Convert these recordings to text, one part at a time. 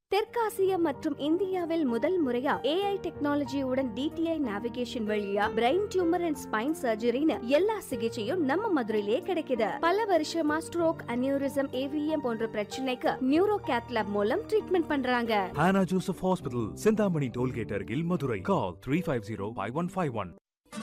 தெற்காசியா மற்றும் இந்தியாவில் முதல் முறையா ஏஐ டெக்னாலஜியுடன் டிடிஐ நேவிகேஷன் வழியா பிரெயின் டியூமர் அண்ட் ஸ்பைன் சர்ஜரின்னு எல்லா சிகிச்சையும் நம்ம மதுரையிலேயே கிடைக்குது பல வருஷமா ஸ்ட்ரோக் அனியூரிசம் ஏவிஎம் போன்ற பிரச்சனைக்கு நியூரோ கேத்லாப் மூலம் ட்ரீட்மெண்ட் பண்றாங்க Hannah Joseph Hospital, Sindhamani Tollgate Argil, Madurai. Call 350 5151.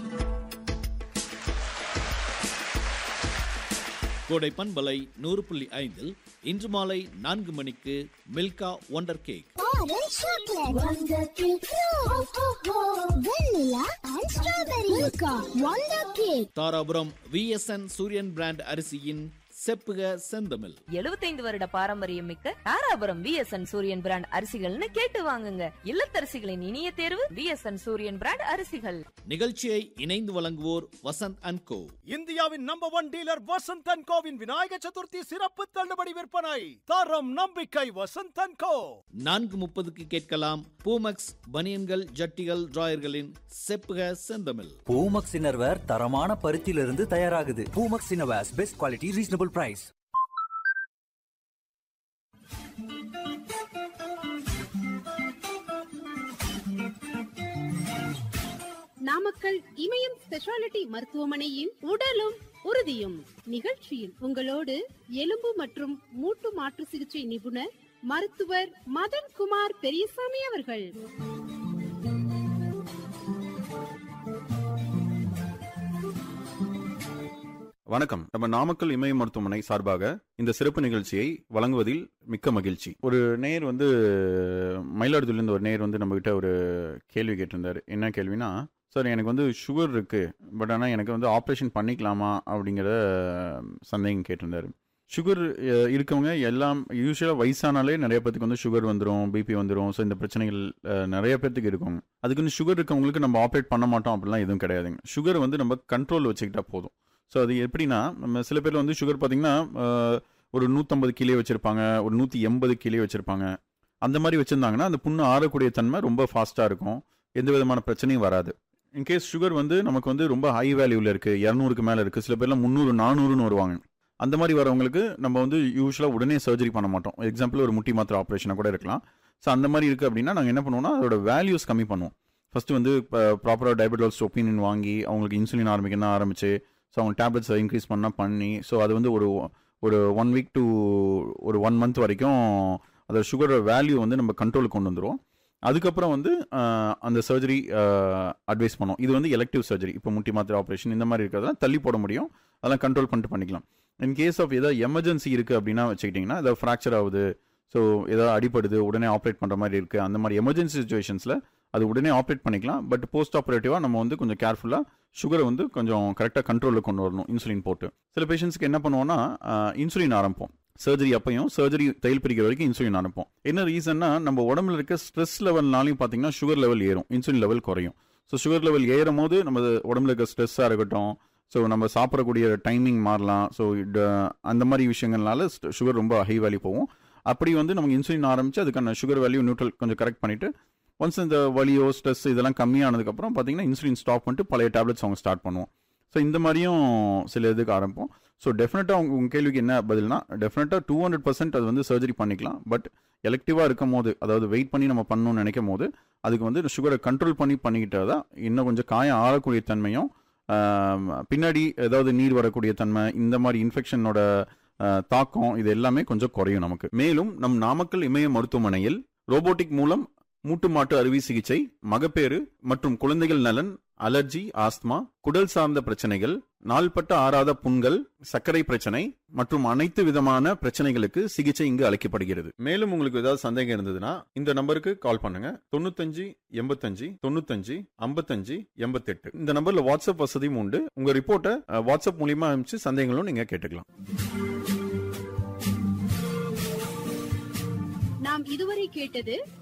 கோடை பண்பலை நூறு புள்ளி ஐந்தில் இன்று மாலை நான்கு மணிக்கு Milka Wonder Cake Orange chocolate, Wonder Cake, Flow, Vanilla and Strawberry, Milka, Wonder Cake. Dharapuram VSN Suriyan brand அரிசியின் செப்புக செந்தமிழ் எழுபத்தைந்து வருட பாரம்பரியம் மிக்க தாராபுரம் விஎஸ்என் சூரியன் பிராண்ட் அரிசிகள்னு கேட்டு வாங்குங்க இல்லத்தரசிகளின் இனிய தேர்வு விஎஸ்என் சூரியன் பிராண்ட் அரிசிகள் நிகழ்ச்சியை இணைந்து வழங்குவோர் வசந்த் அண்ட் கோ இந்தியாவின் number one dealer Vasanth and கோவின் விநாயக சதுர்த்தி சிறப்பு தள்ளுபடி விற்பனை தரம் நம்பிக்கை வசந்த் அண்ட் கோ நான்கு முப்பதுக்கு கேட்கலாம் பூமக்ஸ் பனியன்கள் ஜட்டிகள் டிராயர்களின் செப்புக செந்தமிழ் பூமக்ஸ் இன்னர்வேர் தரமான பருத்தியிலிருந்து தயாராகுது Poomex innerwears best quality reasonable price Namakkal Imayam speciality மருத்துவமனையின் உடலும் உறுதியும் நிகழ்ச்சியில் உங்களோடு எலும்பு மற்றும் மூட்டு மாற்று சிகிச்சை நிபுணர் மருத்துவர் மதன் குமார் பெரியசாமி அவர்கள் வணக்கம் நம்ம நாமக்கல் இமய மருத்துவமனை சார்பாக இந்த சிறப்பு நிகழ்ச்சியை வழங்குவதில் மிக்க மகிழ்ச்சி ஒரு நேர் வந்து மயிலாடுதுறையிலேருந்து ஒரு நேர் வந்து நம்மகிட்ட ஒரு கேள்வி கேட்டிருந்தார் என்ன கேள்வினா சார் எனக்கு வந்து சுகர் இருக்கு பட் ஆனால் எனக்கு வந்து ஆப்ரேஷன் பண்ணிக்கலாமா அப்படிங்கிற சந்தேகம் கேட்டிருந்தாரு சுகர் இருக்கவங்க எல்லாம் யூஸ்வலாக வயசானாலே நிறைய பேத்துக்கு வந்து சுகர் வந்துடும் பிபி வந்துடும் ஸோ இந்த பிரச்சனைகள் அஹ், நிறைய பேத்துக்கு இருக்கும் அதுக்குன்னு சுகர் இருக்கவங்களுக்கு நம்ம ஆப்ரேட் பண்ண மாட்டோம் அப்படிலாம் எதுவும் கிடையாதுங்க சுகர் வந்து நம்ம கண்ட்ரோல் வச்சுக்கிட்டா போதும் ஸோ அது எப்படின்னா நம்ம சில பேர் வந்து சுகர் பார்த்தீங்கன்னா அஹ், ஒரு நூற்றம்பது கிலோ வச்சுருப்பாங்க ஒரு நூற்றி எண்பது கிலோ வச்சுருப்பாங்க அந்த மாதிரி வச்சுருந்தாங்கன்னா அந்த புண்ணு ஆறக்கூடிய தன்மை ரொம்ப ஃபாஸ்ட்டாக இருக்கும் எந்த விதமான பிரச்சனையும் வராது இன்கேஸ் சுகர் வந்து நமக்கு வந்து ரொம்ப ஹை வேல்யூவில் இருக்குது இரநூறுக்கு மேலே இருக்குது சில பேர்லாம் முந்நூறு நானூறுன்னு வருவாங்க அந்த மாதிரி வரவங்களுக்கு நம்ம வந்து யூஸ்வலாக உடனே சர்ஜரி பண்ண மாட்டோம் எக்ஸாம்பிள் ஒரு முட்டி மாத்திரை ஆப்ரேஷனாக கூட இருக்கலாம் ஸோ அந்த மாதிரி இருக்குது அப்படின்னா நாங்கள் என்ன பண்ணுவோம்னா அதோட வேல்யூஸ் கம்மி பண்ணுவோம் ஃபர்ஸ்ட் வந்து இப்போ ப்ராப்பராக டயபெட்டாலஜிஸ்ட் ஒப்பீனியன் வாங்கி அவங்களுக்கு இன்சுலின் ஆரம்பிக்கணும் ஆரம்பிச்சு ஸோ அவங்க டேப்லெட்ஸை இன்க்ரீஸ் பண்ணால் பண்ணி ஸோ அது வந்து ஒரு ஒரு ஒன் வீக் டு ஒரு ஒன் மந்த் வரைக்கும் அதோட சுகரோட வேல்யூ வந்து நம்ம கண்ட்ரோலுக்கு கொண்டு வந்துருவோம் அதுக்கப்புறம் வந்து ஆஹ், அந்த சர்ஜரி அட்வைஸ் பண்ணோம் இது வந்து எலக்டிவ் சர்ஜரி இப்போ முட்டி மாத்திரை ஆப்ரேஷன் இந்த மாதிரி இருக்கிறதெல்லாம் தள்ளி போட முடியும் அதெல்லாம் கண்ட்ரோல் பண்ணிட்டு பண்ணிக்கலாம் இன் கேஸ் ஆஃப் ஏதாவது எமர்ஜென்சி இருக்குது அப்படின்னா வச்சுக்கிட்டிங்கன்னா ஏதாவது ஃப்ராக்சர் ஆகுது ஸோ ஏதாவது அடிபடுது உடனே ஆப்ரேட் பண்ணுற மாதிரி இருக்குது அந்த மாதிரி எமர்ஜென்சி சுச்சுவேஷன்ஸில் அது உடனே ஆப்ரேட் பண்ணிக்கலாம் பட் போஸ்ட் ஆப்ரேட்டிவாக நம்ம வந்து கொஞ்சம் கேர்ஃபுல்லாக சுகரை வந்து கொஞ்சம் கரெக்டாக கண்ட்ரோலில் கொண்டு வரணும் இன்சுலின் போட்டு சில பேஷண்ட்ஸ்க்கு என்ன பண்ணுவோம்னா இன்சுலின் ஆரம்பிப்போம் சர்ஜரி அப்பையும் சர்ஜரி தையல் பிரிக்கிற வரைக்கும் இன்சுலின் அனுப்போம் என்ன ரீசன்னா நம்ம உடம்புல இருக்க ஸ்ட்ரெஸ் லெவல்னாலையும் பார்த்தீங்கன்னா சுகர் லெவல் ஏறும் இன்சுலின் லெவல் குறையும் ஸோ சுகர் லெவல் ஏறும் போது நம்ம உடம்புல இருக்க ஸ்ட்ரெஸ்ஸாக இருக்கட்டும் ஸோ நம்ம சாப்பிடக்கூடிய டைமிங் மாறலாம் ஸோ அந்த மாதிரி விஷயங்கள்னால சுகர் ரொம்ப ஹை வேல்யூ போகும் அப்படி வந்து நமக்கு இன்சுலின் ஆரம்பிச்சு அதுக்கான சுகர் வேல்யூ நியூட்ரல் கொஞ்சம் கரெக்ட் பண்ணிட்டு ஒன்ஸ் இந்த வலியோ ஸ்ட்ரெஸ் இதெல்லாம் கம்மியானதுக்கப்புறம் பார்த்தீங்கன்னா இன்சுலின் ஸ்டாப் பண்ணிட்டு பழைய டேப்லெட்ஸ் அவங்க ஸ்டார்ட் பண்ணுவோம் ஸோ இந்த மாதிரியும் சில இதுக்கு ஆரம்பிப்போம் ஸோ டெஃபினட்டாக உங்க உங்கள் கேள்விக்கு என்ன பதில்னா டெஃபினட்டாக டூ ஹண்ட்ரட் பர்சன்ட் அது வந்து சர்ஜரி பண்ணிக்கலாம் பட் எலக்டிவாக இருக்கும் போது அதாவது வெயிட் பண்ணி நம்ம பண்ணணும்னு நினைக்கும் போது அதுக்கு வந்து சுகரை கண்ட்ரோல் பண்ணி பண்ணிக்கிட்டா தான் இன்னும் கொஞ்சம் காயம் ஆறக்கூடிய தன்மையும் ஆம், பின்னாடி ஏதாவது நீர் வரக்கூடிய தன்மை இந்த மாதிரி இன்ஃபெக்ஷனோட தாக்கம் இது எல்லாமே கொஞ்சம் குறையும் நமக்கு மேலும் நம் நாமக்கல் இமய மருத்துவமனையில் ரோபோட்டிக் மூலம் மூட்டு மாட்டு அறுவை சிகிச்சை மகப்பேறு மற்றும் குழந்தைகள் நலன் அலர்ஜி ஆஸ்துமா குடல் சார்ந்த பிரச்சனைகள் நாள்பட்ட ஆறாத புண்கள் சர்க்கரை பிரச்சனை மற்றும் அனைத்து விதமான பிரச்சனைகளுக்கு சிகிச்சை இங்கு அளிக்கப்படுகிறது மேலும் உங்களுக்கு ஏதாவது சந்தேகம் இருந்ததுன்னா இந்த நம்பருக்கு கால் பண்ணுங்க தொண்ணூத்தஞ்சு எண்பத்தஞ்சு தொண்ணூத்தஞ்சு ஐம்பத்தஞ்சு எண்பத்தெட்டு இந்த நம்பர்ல வாட்ஸ்அப் வசதியும் உண்டு உங்க ரிப்போர்ட்டை அஹ், வாட்ஸ்அப் மூலியமா அனுப்பிச்சு சந்தேகங்களும் நீங்க கேட்டுக்கலாம் நாம் இதுவரை கேட்டது